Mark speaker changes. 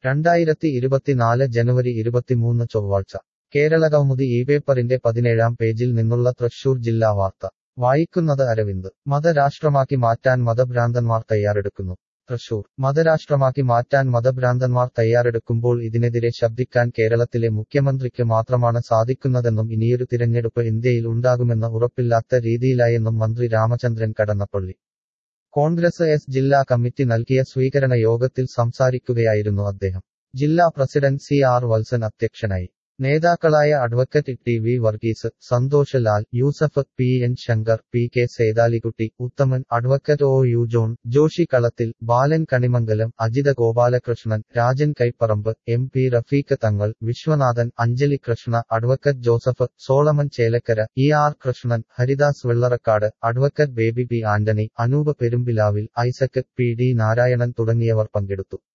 Speaker 1: രണ്ടായിരത്തി ഇരുപത്തിനാല് ജനുവരി ഇരുപത്തിമൂന്ന് ചൊവ്വാഴ്ച കേരളകൗമുദി ഈ പേപ്പറിന്റെ പതിനേഴാം പേജിൽ നിന്നുള്ള തൃശൂർ ജില്ലാ വാർത്ത വായിക്കുന്നത് അരവിന്ദ് മതരാഷ്ട്രമാക്കി മാറ്റാൻ മതഭ്രാന്തന്മാർ തയ്യാറെടുക്കുന്നു തൃശൂർ മതരാഷ്ട്രമാക്കി മാറ്റാൻ മതഭ്രാന്തന്മാർ തയ്യാറെടുക്കുമ്പോൾ ഇതിനെതിരെ ശബ്ദിക്കാൻ കേരളത്തിലെ മുഖ്യമന്ത്രിക്ക് മാത്രമാണ് സാധിക്കുന്നതെന്നും ഇനിയൊരു തിരഞ്ഞെടുപ്പ് ഇന്ത്യയിൽ ഉണ്ടാകുമെന്ന് ഉറപ്പില്ലാത്ത രീതിയിലായെന്നും മന്ത്രി രാമചന്ദ്രൻ കടന്നപ്പള്ളി കോൺഗ്രസ് എസ് ജില്ലാ കമ്മിറ്റി നൽകിയ സ്വീകരണ യോഗത്തിൽ സംസാരിക്കുകയായിരുന്നു അദ്ദേഹം ജില്ലാ പ്രസിഡന്റ് സി ആർ വത്സൻ അധ്യക്ഷനായി നേതാക്കളായ advocate T V Varghese Santhosh Lal Yusuf P N Shankar P K Sethalikutty Uthaman advocate O U John Joshy Kalathil Balan Kanimangalam Ajitha Gopalakrishnan Rajan Kaiparambu M P Rafeeq Thangal Viswanathan Anjali Krishna advocate Joseph Solomon Chelakkara E R Krishnan Haridas Vellarakkad advocate Baby P Antony Anoop പെരുമ്പിലാവിൽ ഐസക് പി ഡി നാരായണൻ തുടങ്ങിയവർ പങ്കെടുത്തു